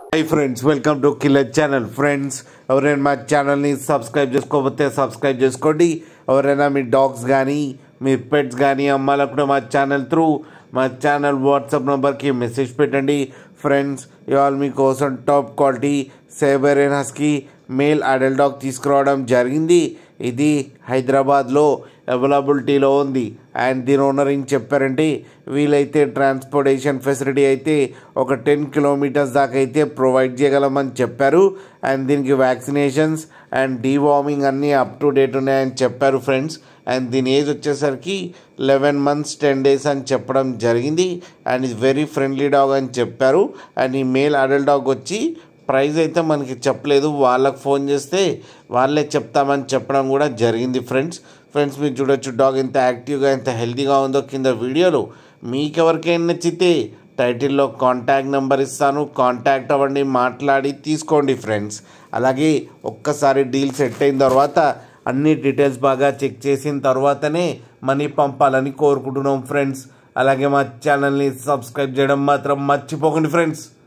high friends welcome to killer channel friends ఎవరైనా మా ఛానల్ని సబ్స్క్రైబ్ చేసుకోకపోతే సబ్స్క్రైబ్ చేసుకోండి ఎవరైనా మీ డాగ్స్ కానీ మీ పెట్స్ కానీ అమ్మాలనుకుంటే మా ఛానల్ త్రూ మా ఛానల్ వాట్సాప్ నెంబర్కి మెసేజ్ పెట్టండి ఫ్రెండ్స్ ఇవాళ మీకోసం top quality Siberian husky male adult dog తీసుకురావడం జరిగింది ఇది హైదరాబాద్లో అవైలబిలిటీలో ఉంది అండ్ దీని ఓనర్ ఏం చెప్పారంటే వీలైతే ట్రాన్స్పోర్టేషన్ ఫెసిలిటీ అయితే ఒక టెన్ కిలోమీటర్స్ దాకా అయితే ప్రొవైడ్ చేయగలమని చెప్పారు అండ్ దీనికి వ్యాక్సినేషన్స్ అండ్ డీవార్మింగ్ అన్నీ అప్ టు డేట్ ఉన్నాయని చెప్పారు ఫ్రెండ్స్ అండ్ దీని ఏజ్ వచ్చేసరికి లెవెన్ మంత్స్ టెన్ డేస్ అని చెప్పడం జరిగింది అండ్ ఇది వెరీ ఫ్రెండ్లీ డాగ్ అని చెప్పారు అండ్ ఈ మేల్ అడల్ట్ డాగ్ వచ్చి ప్రైస్ అయితే మనకి చెప్పలేదు వాళ్ళకి ఫోన్ చేస్తే వాళ్ళే చెప్తామని చెప్పడం కూడా జరిగింది ఫ్రెండ్స్ ఫ్రెండ్స్ మీరు చూడొచ్చు డాగ్ ఎంత యాక్టివ్గా ఎంత హెల్తీగా ఉందో కింద వీడియోలో మీకెవరికైనా నచ్చితే టైటిల్లో కాంటాక్ట్ నెంబర్ ఇస్తాను కాంటాక్ట్ అవ్వండి మాట్లాడి తీసుకోండి ఫ్రెండ్స్ అలాగే ఒక్కసారి డీల్ సెట్ అయిన తర్వాత అన్ని డీటెయిల్స్ బాగా చెక్ చేసిన తర్వాతనే మనీ పంపాలని కోరుకుంటున్నాం ఫ్రెండ్స్ అలాగే మా ఛానల్ని సబ్స్క్రైబ్ చేయడం మాత్రం మర్చిపోకండి ఫ్రెండ్స్